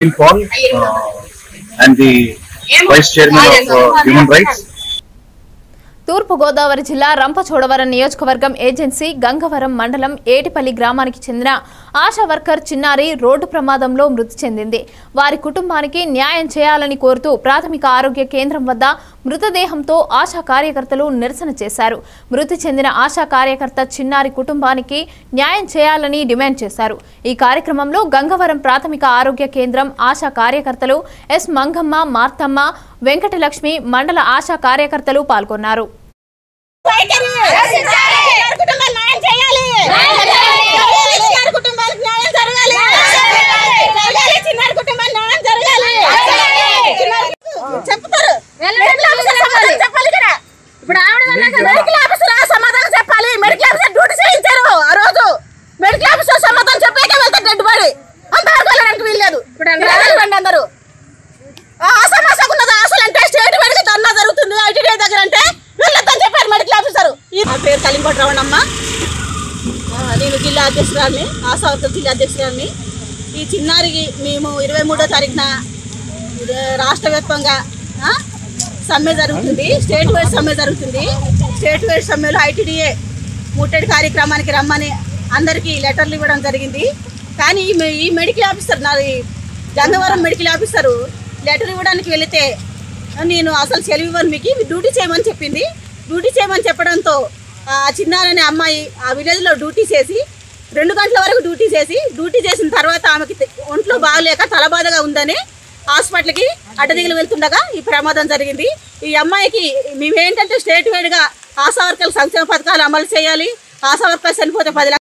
Paul uh, and the Vice Chairman of uh, Human Rights. తూర్పుగోదావరి జిల్లా రంపచోడవరం నియోజకవర్గం agency Gangavaram మండలం ఏటిపల్లి గ్రామానికి చెందిన ఆశా వర్కర్ చిన్నారి రోడ్డు ప్రమాదంలో మృతి చెందింది వారి కుటుంబానికి న్యాయం చేయాలని కోరుతూ ప్రాథమిక ఆరోగ్య కేంద్రం వద్ద మృతదేహంతో ఆశా కార్యకర్తలు నిరసన చేశారు మృతి చెందిన ఆశా కార్యకర్త చిన్నారి కుటుంబానికి న్యాయం చేయాలని డిమాండ్ చేశారు ఈ కార్యక్రమంలో గంగవరం ప్రాథమిక ఆరోగ్య కేంద్రం ఆశా కార్యకర్తలు ఎస్ మంగమ్మ మార్తమ్మ వెంకటలక్ష్మి మండల ఆశా కార్యకర్తలు పాల్గొన్నారు వైఖరి చిన్నారి కుటుంబాలకు న్యాయం చేయాలి చిన్నారి కుటుంబాలకు న్యాయం జరగాలి జరగాలి చిన్నారి కుటుంబానికి న్యాయం జరగాలి చిన్నారి- చెప్తారు మెడికల్ ఆఫీసర్ సమాధానం చెప్పాలి ఇక్కడ ఇప్పుడు ఆవిడ మెడికల్ ఆఫీసర్ సమాధానం చెప్పాలి మెడికల్ ఆఫీసర్ డ్యూటీ చేయించారు ఆ రోజు మెడికల్ ఆఫీసర్ సమాధానం చెప్పాక వెళ్తారు డెడ్ బాడీ అంతవరకు వెళ్ళడానికి వీల్లేదు ఇప్పుడు అందరూ ఆసమాసం ఉన్నది అసలు అంటే స్టేట్ మెడికల్ ధర్నా జరుగుతుంది ఐటీడీ దగ్గర అంటే వెళ్ళొద్దని చెప్పారు మెడికల్ ఆఫీసర్ నా పేరు కలింకోట రవణమ్మ ఆ, నేను జిల్లా అధ్యక్షురాలిని ఆశా వర్కర్ జిల్లా అధ్యక్షురాలిని ఈ చిన్నారికి మేము ఇరవై మూడో తారీఖున ఇది రాష్ట్ర వ్యాప్తంగా ఆ, సమ్మె జరుగుతుంది స్టేట్ వైడ్ సమ్మె జరుగుతుంది స్టేట్ వైడ్ సమ్మెలో ఐటీడీఏ ముట్టడి కార్యక్రమానికి రమ్మని అందరికీ లెటర్లు ఇవ్వడం జరిగింది కానీ ఈ మె- ఈ మెడికల్ ఆఫీసర్ నాది గంగవరం మెడికల్ ఆఫీసరు లెటర్ ఇవ్వడానికి వెళితే నేను అసలు సెలవు ఇవ్వను మీకు డ్యూటీ చేయమని చెప్పింది డ్యూటీ చేయమని చెప్పడంతో ఆ చిన్నారనే అమ్మాయి ఆ విలేజ్లో డ్యూటీ చేసి రెండు గంటల వరకు డ్యూటీ చేసి డ్యూటీ చేసిన తర్వాత ఆమెకి తె- ఒంట్లో బాగలేక తలబాధగా ఉందని హాస్పిటల్కి అడ్డదిగులు వెళ్తుండగా ఈ ప్రమాదం జరిగింది ఈ అమ్మాయికి మేమేంటంటే స్టేట్ వైడ్గా ఆశా వర్కర్ల సంక్షేమ పథకాలు అమలు చేయాలి ఆశా వర్కర్స్ చనిపోతే పది లక్షలు